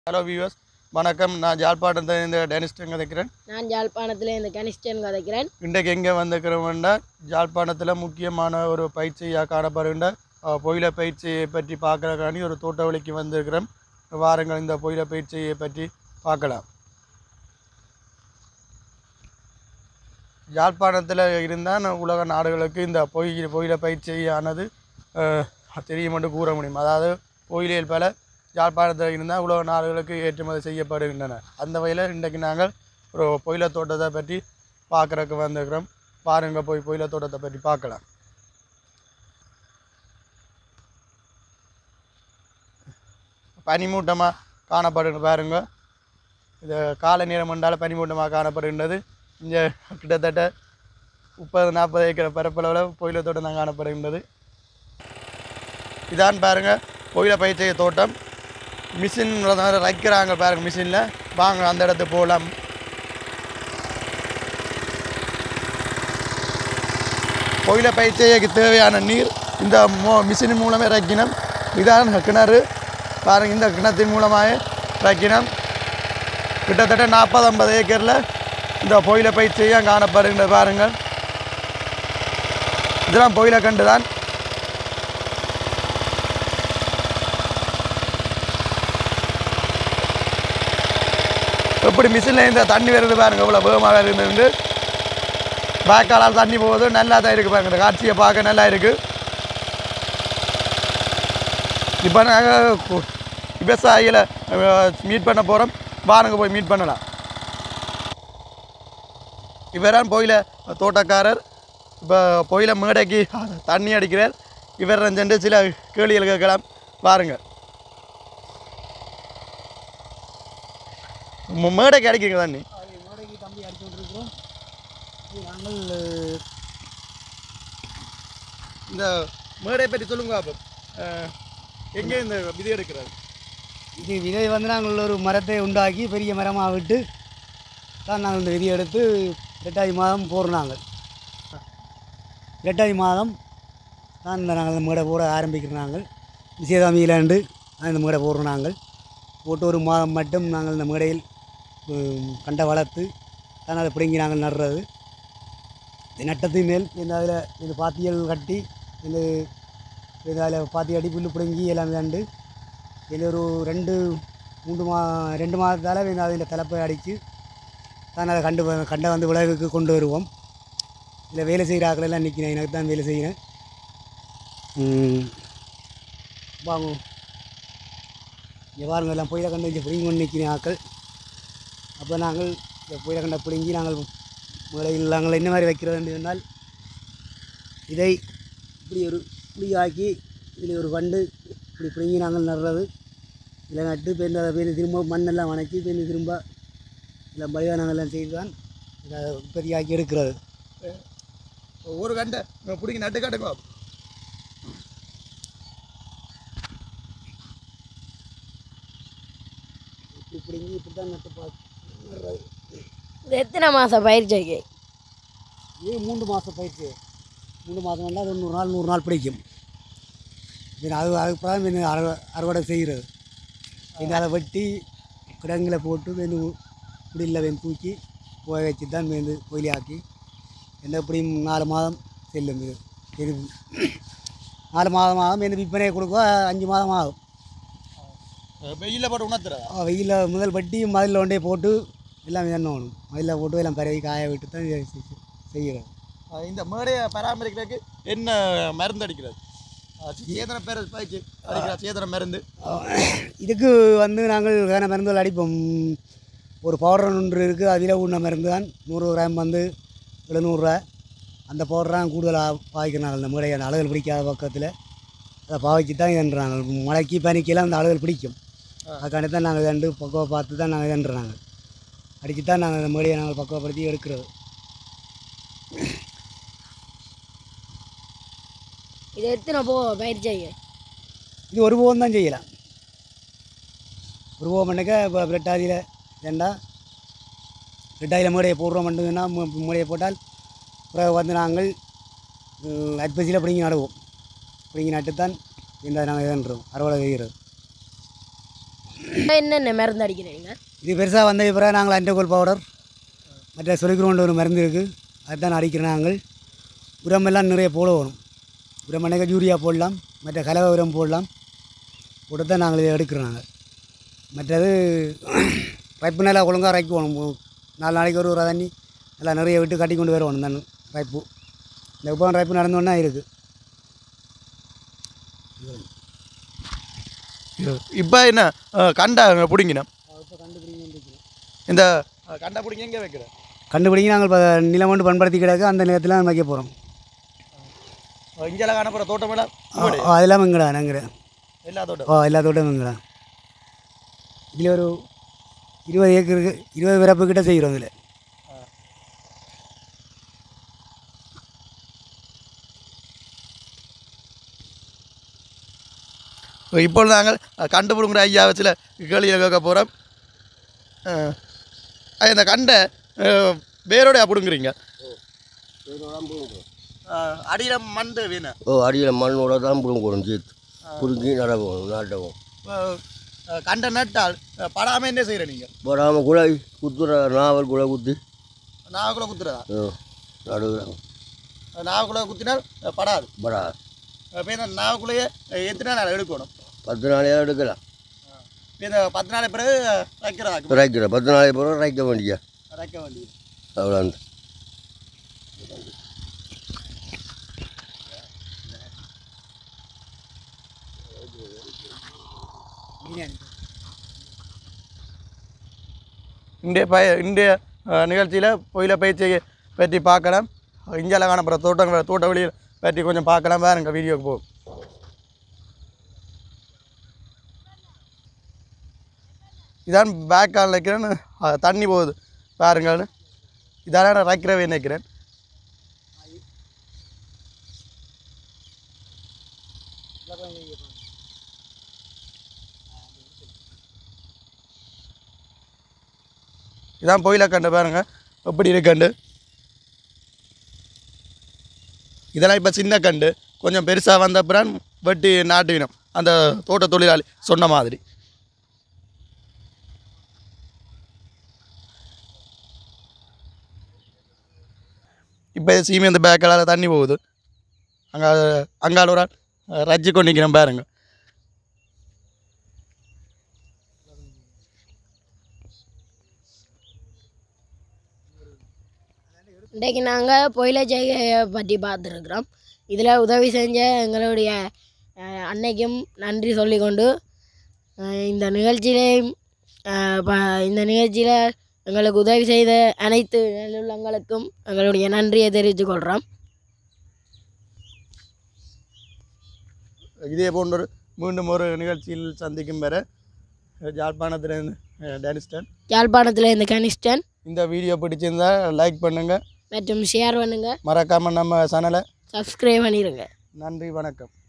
Hello viewers வணக்கம் நான் ஜாழ்ப்பாணத்தை இந்த டெனிஸ்டன் கதைக்கிறேன் நான் யாழ்ப்பாணத்தில் இந்த கனிஷ்டன் கதைக்கிறேன் இன்றைக்கு எங்கே வந்திருக்கிறோம்னா ஜாழ்ப்பாணத்தில் முக்கியமான ஒரு பயிற்சியாக காணப்படுகின்ற அஹ், புயல பயிற்சியை பற்றி பார்க்கறதுக்காண்டி ஒரு தோட்டவழிக்கு வந்திருக்கிறோம் வாருங்கள் இந்த புயல பயிற்சியை பற்றி பார்க்கலாம் யாழ்ப்பாணத்தில் இருந்தால் உலக நாடுகளுக்கு இந்த பொய் புயல பயிற்சியானது அஹ், தெரியும் என்று கூற முடியும் அதாவது புயலியல் பல யாழ்ப்பாணத்தில் இருந்தால் உலக நாடுகளுக்கு ஏற்றுமதி செய்யப்படுகின்றன அந்த வகையில் இன்றைக்கு நாங்கள் ஒரு புயல தோட்டத்தை பற்றி பார்க்குறக்கு வந்திருக்கிறோம் பாருங்க போய் புயல தோட்டத்தை பற்றி பார்க்கலாம் பனிமூட்டமாக காணப்படுங்க பாருங்க இது காலை நேரம் என்றால் பனிமூட்டமாக காணப்படுகின்றது இங்கே கிட்டத்தட்ட முப்பது நாற்பது ஏக்கர் பரப்பளவில் புயல தோட்டம் தான் காணப்படுகின்றது இதான் பாருங்க புயல பயிற்சி தோட்டம் மிஷின் வைக்கிறாங்க பாருங்க மிஷினில் வாங்க அந்த இடத்துக்கு போகலாம் புயல பயிற்சிக்கு தேவையான நீர் இந்த மோ மிஷின் மூலமே இறக்கினோம் இதான் கிணறு பாருங்க இந்த கிணத்தின் மூலமாக இறக்கினோம் கிட்டத்தட்ட நாற்பது ஐம்பது ஏக்கரில் இந்த புயல பயிற்சியாக காணப்படுகின்றது பாருங்கள் இதெல்லாம் புயல கண்டு தான் எப்படி மிஷினில் இந்த தண்ணி வருது பாருங்க இவ்வளோ வேகமாக வருதுன்னு பேக்காலால் தண்ணி போகுது நல்லா தான் இருக்குது பாருங்க இந்த காட்சியை பார்க்க நல்லா இருக்குது இப்போ நாங்கள் விவசாயிகளை மீட் பண்ண போகிறோம் வாருங்க போய் மீட் பண்ணலாம் இவரான் போயில தோட்டக்காரர் இப்போ போயில மேடைக்கு தண்ணி அடிக்கிறார் இவர் சென்று சில கேள்விகள் கேட்கலாம் பாருங்க ம- மேடைக்கு அடிக்கிறீங்க தண்ணி மேடைக்கு தம்பி அடிச்சு விட்டுருக்குறோம் இது நாங்கள் இந்த மேடை பற்றி சொல்லுங்க அப்போ எங்கே இந்த விதி எடுக்கிறாரு இது விதை வந்து நாங்கள் ஒரு மரத்தை உண்டாக்கி பெரிய மரமாக விட்டு தான் நாங்கள் இந்த விதியை எடுத்து ரெட்டாதி மாதம் போடுறோம் நாங்கள் ரெட்டாதி மாதம் தான் இந்த நாங்கள் இந்த மேடை போட ஆரம்பிக்கிறோம் நாங்கள் விசேதாமியிலாண்டு இந்த மேடை போடுறோம் நாங்கள் போட்டு ஒரு மாதம் மட்டும் நாங்கள் இந்த மேடையில் உம், கண்டை வளர்த்து தான் அதை பிடுங்கி நாங்கள் நடுறது இந்த நட்டத்தின் மேல் இந்த அதில் இந்த பாத்தியல் கட்டி இந்த இந்த அதில் பாத்தி அடி புல்லு பிடுங்கி எல்லாம் கண்டு இதில் ஒரு ரெண்டு மூன்று மா ரெண்டு மாதத்தால் இந்த அதில் தலைப்பை அடித்து தான் அதை கண்டு வ- கண்டை வந்து விளைவுக்கு கொண்டு வருவோம் இதில் வேலை செய்கிற ஆட்கள் எல்லாம் நிற்கிறேன் எனக்கு தான் வேலை செய்கிறேன் ம். வாங்க இங்கே பாருங்க எல்லாம் புயல கண்டு இங்கே பிடிங்கி கொண்டு நிற்கிறேன் ஆட்கள் அப்போ நாங்கள் இந்த புயல கண்டை பிடுங்கி நாங்கள் முளையில் நாங்கள் என்ன மாதிரி வைக்கிறது என்றால் இதை இப்படி ஒரு புளி ஆக்கி இதில் ஒரு வண்டு இப்படி பிடுங்கி நாங்கள் நடுறது இதில் நட்டு பேருந்து அதை பேருந்து திரும்ப மண்ணெல்லாம் வணக்கி பேருந்து திரும்ப இல்லை பலிதானங்கள் எல்லாம் செய்து தான் இதை உற்பத்தி ஆக்கி எடுக்கிறது ஒரு கண்டை பிடிங்க நட்டு காட்டுங்க இப்படி பிடுங்கி இப்படி தான் நட்டு பா நடுறது இது எத்தனை மாதம் பயிற்சிக்கு இது மூன்று மாதம் பயிற்சி மூணு மாதம் வந்தால் அது நூறு நாள் நூறு நாள் பிடிக்கும் பின்ன அது அதுக்கு பிறகு பின்ன அறுவ அறுவடை செய்கிறது பின்ன அதை வெட்டி கிடங்குல போட்டு வேந்து குடியில் வேந்து தூக்கி போய் வச்சு தான் வேந்து கோயிலி ஆக்கி என்ன எப்படியும் நாலு மாதம் செல்லும் இது இது நாலு மாதம் ஆகும் வேந்து விற்பனையை கொடுக்க அஞ்சு மாதம் ஆகும் வெயில போட்டு உணர்த்துறதா வெயிலில் முதல் வட்டி மதிலில் கொண்டே போட்டு எல்லாம் எண்ணணும் மதிலில் போட்டு எல்லாம் பரவி காய விட்டு தான் இதை செய்~ செய்கிறது அஹ் இந்த மேடையை பராமரிக்கிறதுக்கு என்ன மருந்து அடிக்கிறது அஹ் சேதன பேர் பயிற்சி அடிக்கிற சேதன மருந்து இதுக்கு வந்து நாங்கள் வேறு மருந்துகள் அடிப்போம் ஒரு பவுடர் ஒன்று இருக்குது அதில் உண்ண மருந்து தான் நூறு கிராம் வந்து எழுநூறுரூவா அந்த பவுடர் தான் கூடுதலாக பாய்க்கிறாங்க அந்த முறையை அந்த அழுகல் பிடிக்காத பக்கத்தில் அதை பாய்ச்சி தான் இதுன்றாங்க மழைக்கு பனிக்கெல்லாம் அந்த அழுகல் பிடிக்கும் அதுக்காண்டி தான் நாங்கள் ரெண்டு பக்குவம் பார்த்து தான் நாங்கள் இதுன்றாங்க அடித்து தான் நாங்கள் அந்த முறையை நாங்கள் பக்குவப்படுத்தி எடுக்கிறது இது எத்தனை போ பயிற்சிக்கு இது ஒரு போகம் தான் செய்யலாம் ஒரு போகம் பண்ணக்க இப்போ பிரெட்டாதியில் ஏண்டா பிரெட்டாதியில் மூடையை போடுறோம் மட்டும்னா மூடையை போட்டால் பிறகு வந்து நாங்கள் அற்பசியில் பிடிங்கி நடுவோம் பிடிங்கி நட்டு தான் இந்த நாங்கள் இதுன்றோம் அறுவடை செய்கிறது என்னென்ன மருந்து அடிக்கிறீங்க இது பெருசாக வந்த பிறகு நாங்கள் அண்டகோல் பவுடர் மற்ற சொலிக்கிறோன்ற ஒரு மருந்து இருக்குது அதுதான் அடிக்கிறோம் நாங்கள் உரமெல்லாம் நிறைய போட வரும் உரம் அன்னைக்கு யூரியா போடலாம் மற்ற கலவை உரம் போடலாம் போட்டு தான் நாங்கள் இதை எடுக்கிறோம் நாங்கள் மற்றது பைப்பு நல்லா ஒழுங்காக ரைக்குவோம் நாலு நாளைக்கு ஒரு ஒரு தண்ணி நல்லா நிறைய விட்டு கட்டி கொண்டு வருவோம் தான் ரைப்பு இந்த உப்பம் ரைப்பு நடந்தோன்னா இருக்குது இப்போ என்ன அஹ், கண்டை பிடிங்கினோம் இந்த அஹ், கண்டை பிடிங்க எங்கே வைக்கிறேன் கண்டுபிடிங்க நாங்கள் இப்போ நிலம் கொண்டு பண்படுத்தி கிடக்கு அந்த நிலத்தில் தான் வைக்க போகிறோம் இங்கெல்லாம் காணப்படுற தோட்டமெல்லாம் அதெல்லாம் எங்கடா நாங்கள் எல்லா தோட்டம் ஓ எல்லா தோட்டமும் எங்கடா இதில் ஒரு இருபது ஏக்கருக்கு இருபது பிறப்பு கிட்ட செய்கிறோம் இதில் இப்போ நாங்கள் அஹ், கண்டு பிடுங்குற ஐயா வச்சுல கேள்வியை கேட்க போகிறோம் இந்த கண்டை அஹ், வேரோட பிடுங்குறீங்க அடியில் மண் வேணும் ஓ அடியில் மண்ணோட தான் பிடுங்கணும் சேர்த்து பிடுங்கி நடவும் நாட்டவும் கண்டை நட்டால் அஹ், படாம என்ன செய்கிற நீங்கள் போடாமல் குலை குத்துற நாவல் குலை குத்தி நாவக்குள்ள குத்துறதா ஓ நடுவுறோம் நாவக்குள்ள குத்தினால் அஹ், படாது படா இப்போ இந்த நாவக்குள்ளேயே எத்தனை நாள் எடுக்கணும் பத்து நாளையாக எடுக்கலாம் இப்ப இந்த பத்து நாள் பிறகு வைக்கிறதா ரைக்கிற பத்து நாளைக்கு பிறகு ரைக்க வேண்டிய வைக்க வேண்டியது அவ்வளோ இன்றைய பய இன்றைய நிகழ்ச்சியில் புயல பயிற்சியை பற்றி பார்க்கலாம் இந்தியாவில் காணப்படுற தோட்டங்கள் தோட்ட வெளியில் பற்றி கொஞ்சம் பார்க்கலாம் பாருங்க வீடியோக்கு போகும் இதான் பேக் கால் நிற்கிறேன் தண்ணி போகுது பாருங்கன்னு இதான நான் ரக்கிறவே நிற்கிறேன் இதான் பொயில கண்டு பாருங்க எப்படி இருக்கண்டு இதெல்லாம் இப்போ சின்ன கண்டு கொஞ்சம் பெருசாக வந்த அப்புறம் வெட்டி நாட்டுவினம் அந்த தோட்ட தொழிலாளி சொன்ன மாதிரி இப்போ சீமி அந்த பேக்கலால் தண்ணி போகுது அங்கே அங்கால ஒரு ஆள் ரஜ்ஜி கொண்டு நிற்கிறேன் பாருங்க இன்றைக்கு நாங்கள் பொயில ஜெய்கையை பற்றி பார்த்துருக்குறோம் இதில் உதவி செஞ்ச எங்களுடைய அஹ், அன்னைக்கும் நன்றி சொல்லிக்கொண்டு அஹ், இந்த நிகழ்ச்சியிலையும் அஹ், ப- இந்த நிகழ்ச்சியில் எங்களுக்கு உதவி செய்த அனைத்து நல்லுள்ளங்களுக்கும் எங்களுடைய நன்றியை தெரிவித்துக் கொள்கிறோம் இதே போன்றொரு மீண்டும் ஒரு நிகழ்ச்சியில் சந்திக்கும் வரை ஜாழ்ப்பாணத்திலிருந்து டேனிஸ்டன் யாழ்ப்பாணத்தில் இந்த கனிஷ்டன் இந்த வீடியோ பிடிச்சிருந்தா லைக் பண்ணுங்கள் மற்றும் ஷேர் பண்ணுங்கள் மறக்காமல் நம்ம சேனலை சப்ஸ்கிரைப் பண்ணிடுங்க நன்றி வணக்கம்